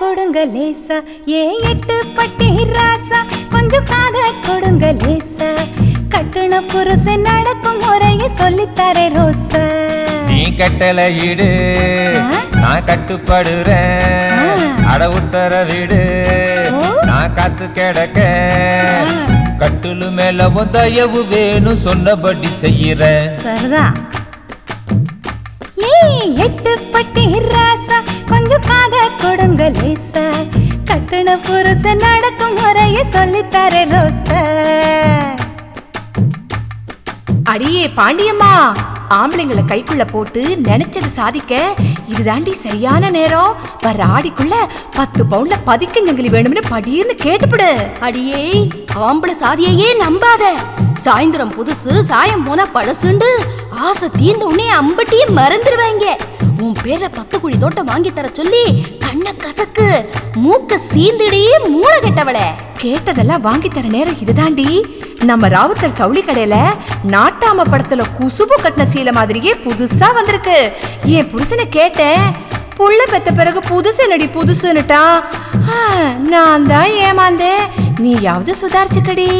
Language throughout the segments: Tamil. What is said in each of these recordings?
கொடுங்க லேசா ஏ எட்டு பட்டி ராசா கொஞ்சம் காத கொடுங்க லேசா கட்டுன புருஷன் நடக்கும் முறையை சொல்லித்தரே ரோசா நீ கட்டளை இடு ஆ? நான் கட்டுப்படுறேன் ஆ. அட உத்தர விடு ஓ. நான் காத்து கிடக்க ஆ. கட்டுலு மேல உன் தயவு வேணும் சொன்னபடி செய்யறேன் சரிதான் ஏ எட்டு பட்டி ராசா கொஞ்சம் காத கொடுங்க லேசா கட்டுன புருஷன் நடக்கும் முறையை சொல்லித்தரே ரோசா அடியே பாண்டியம்மா ஆம்பளைங்களை கைக்குள்ள போட்டு நினைச்சது சாதிக்க இதுதாண்டி சரியான நேரம் வர ஆடிக்குள்ள பத்து பவுன்ல பதிக்கஞ்சங்கிலி வேணும்னு படின்னு கேட்டுப்படு அடியே ஆம்பளை சாதியையே நம்பாத சாயந்தரம் புதுசு சாயம் போனா பழசுண்டு ஆசை தீர்ந்த உடனே அம்பட்டியே மறந்துடுவாங்க உன் பேர்ல பத்து குழி தோட்டம் வாங்கி தர சொல்லி கண்ண கசக்கு மூக்க சீந்திடி மூளை கெட்டவளே கேட்டதெல்லாம் வாங்கி தர நேரம் இதுதாண்டி நம்ம ராவுத்தர் சவுளி கடையில நாட்டாம படத்துல குசுபு கட்டின சீலை மாதிரியே புதுசா வந்திருக்கு என் புருஷனை கேட்டேன் புள்ள பெத்த பிறகு புதுசு என்னடி புதுசுன்னுட்டா ஆ, நான் தான் ஏமாந்தேன் நீயாவது சுதாரிச்சுக்கடி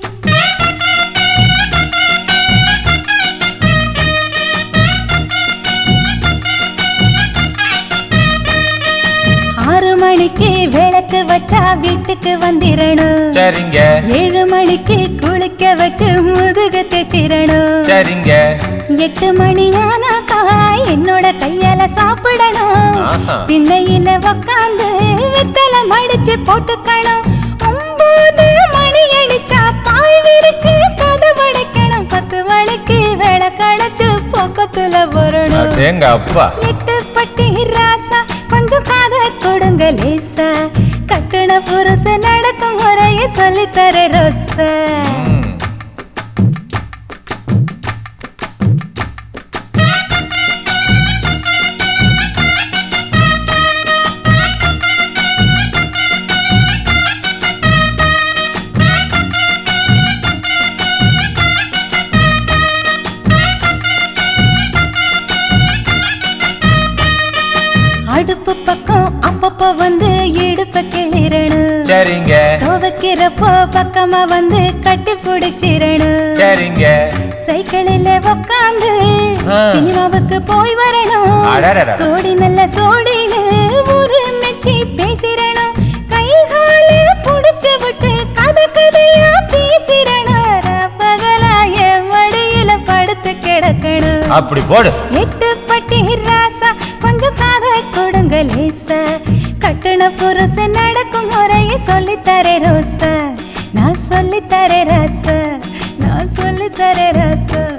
ஆறு மணிக்கு விளக்கு வச்சா வீட்டுக்கு வந்திரணும் சரிங்க ஏழு மணிக்கு குளிக்க வச்சு முதுகு தேச்சிரணும் சரிங்க எட்டு மணி ஆனாக்கா என்னோட கையால சாப்பிடணும் ஆஹா. திண்ணையில உக்காந்து வெத்தலை மடிச்சு போட்டுக்கணும் ஒன்பது மணி அடிச்சா பாய் விரிச்சு கதவடைக்கணும் பத்து மணிக்கு விளக்கடைச்சு பக்கத்துல வரணும் எங்க அப்பா எட்டு பட்டி ராசா கொஞ்சம் காத கொடுங்க லேசா கட்டுன புருஷ நடக்கும் முறைய சொல்லித்தர ரோசா ம். அடுப்பு பக்கம் அப்பப்போ வந்து இடுப்ப கிளிரணும் சரிங்க துவைக்கிறப்போ பக்கமா வந்து கட்டி பிடிச்சிரணும் சரிங்க சைக்கிளில் உக்காந்து ஆ. சினிமாவுக்கு போய் வரணும் அடடடட. சோடி நல்ல சோடின்னு ஒரு மெச்சி பேசிரணும் கை காலு புடிச்சு விட்டு கதை கதையா பேசிரணும் பகலா என் மடியில படுத்து கிடக்கணும் அப்படி போடு எட்டு பட்டி ராசா கொஞ்சம் காத கொடுங்க லேசா கட்டுன புருஷ நடக்கும் முறைய சொல்லித்தரே ரோசா நான் சொல்லித்தரே ராசா நான் சொல்லித்தரே ராசா